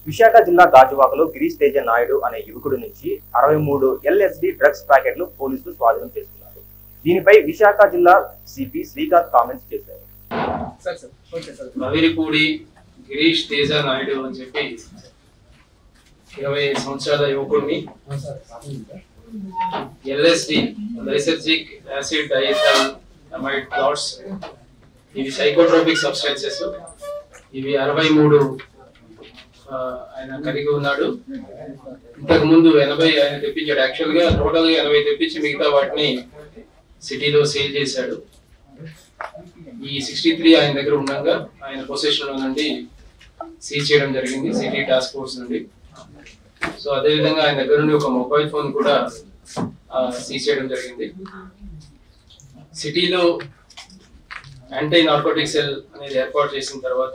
విశాఖ జిల్లా గాజువాకలో గిరీష్ తేజ నాయుడు అనే యువకుడి నుంచి అరవై మూడు ఎల్ఎస్డి డ్రగ్స్ ప్యాకెట్లు పోలీసులు స్వాధీనం చేసుకున్నారు దీనిపై విశాఖ జిల్లా సిపి శ్రీకాంత్ కామెంట్స్ చేశారు sir sir okay sir Naviripudi Girish Teja Naidu అని చెప్పి ఇరవై సంవత్సరాల యువకుడిని LSD lysergic acid diethyl amide blots ఇవి సైకోట్రోపిక్ సబ్స్టెన్సెస్ ఇవి అరవై మూడు ఆయన కలిగి ఉన్నాడు ఇంతకు ముందు ఎనభై ఆయన తెప్పించాడు యాక్చువల్ గా టోటల్ గా ఎనభై తెప్పించి మిగతా వాటిని సిటీలో సేల్ చేశాడు ఈ సిక్స్టీ త్రీ ఆయన దగ్గర ఉండగా ఆయన పొజిషన్ లో నుండి సీజ్ చేయడం జరిగింది సిటీ టాస్క్ ఫోర్స్ నుండి సో అదే విధంగా ఆయన దగ్గర నుండి ఒక మొబైల్ ఫోన్ కూడా సీజ్ చేయడం జరిగింది సిటీలో యాంటీ నార్కోటిక్ సెల్ అనేది ఏర్పాటు చేసిన తర్వాత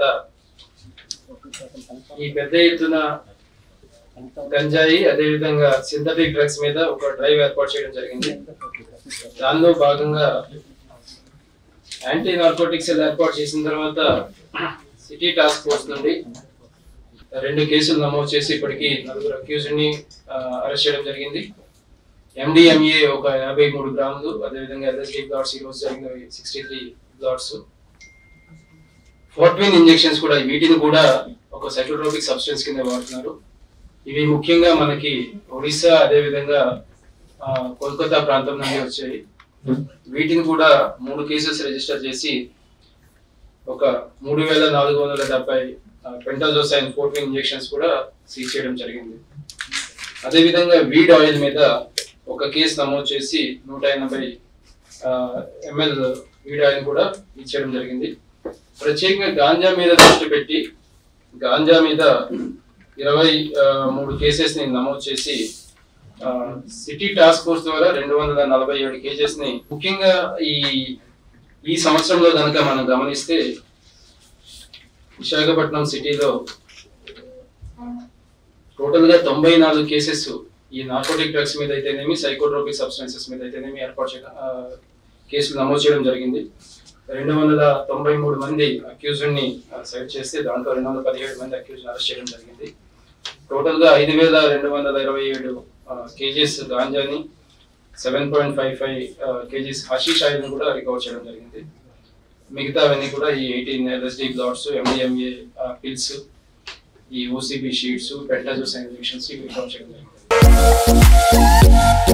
ఈ పెద్ద ఎత్తున గంజాయి అదే విధంగా సింథటిక్ డ్రగ్స్ మీద ఒక డ్రైవ్ ఏర్పాటు చేయడం జరిగింది దానిలో భాగంగా యాంటీ నార్కోటిక్స్ ఏర్పాటు చేసిన తర్వాత సిటీ టాస్క్ ఫోర్స్ నుండి రెండు కేసులు నమోదు చేసి ఇప్పటికి నలుగురు అక్యూజ్ ని అరెస్ట్ చేయడం జరిగింది ఎండిఎంఏ ఒక యాభై మూడు గ్రాములు అదేవిధంగా ఎల్ఎస్డి బ్లాట్స్ ఈ రోజు జరిగిన sixty three blots Fortwin injections కూడా వీటిని కూడా ఒక సైకోట్రోపిక్ సబ్స్టెన్స్ కింద వాడుతున్నారు ఇవి ముఖ్యంగా మనకి ఒడిశా అదేవిధంగా ఆ, కోల్కతా ప్రాంతం నుండి వచ్చాయి వీటిని కూడా మూడు కేసెస్ రిజిస్టర్ చేసి ఒక మూడు వేల నాలుగు వందల డెబ్బై పెంటాజోసైన్ ఫోర్టీన్ ఇంజెక్షన్స్ కూడా సీజ్ చేయడం జరిగింది అదేవిధంగా వీడ్ ఆయిల్ మీద ఒక కేసు నమోదు చేసి నూట ఎనభై ఎంఎల్ వీడ్ ఆయిల్ కూడా ఇచ్చేయడం జరిగింది ప్రత్యేకంగా గాంజా మీద దృష్టి పెట్టి గాంజా మీద ఇరవై ఆ, మూడు కేసెస్ ని నమోదు చేసి ఆ, సిటీ టాస్క్ ఫోర్స్ ద్వారా రెండు వందల నలభై ఏడు కేసెస్ ని ముఖ్యంగా ఈ ఈ సంవత్సరంలో కనుక మనం గమనిస్తే విశాఖపట్నం సిటీలో టోటల్ గా తొంభై నాలుగు కేసెస్ ఈ నార్కోటిక్ డ్రగ్స్ మీద అయితేనేమి సైకోట్రోపిక్ సబ్స్టెన్సెస్ మీద అయితేనేమి ఏర్పాటు చేయడం ఆ, కేసులు నమోదు చేయడం జరిగింది రెండు వందల తొంభై మూడు మంది అక్యూజ్డ్ ని సైడ్ చేస్తే దాంట్లో రెండు వందల పదిహేడు మంది అక్యూజ్డ్ అరెస్ట్ చేయడం జరిగింది టోటల్ గా ఐదు వేల రెండు వందల ఇరవై ఏడు కేజీస్ గాంజాని seven point five five KGs hashish oil కూడా రికవర్ చేయడం జరిగింది మిగతావన్నీ కూడా ఈ eighteen LSD blots MDMA pills ఈ OCB sheets pentazocine injections recover చేయడం జరిగింది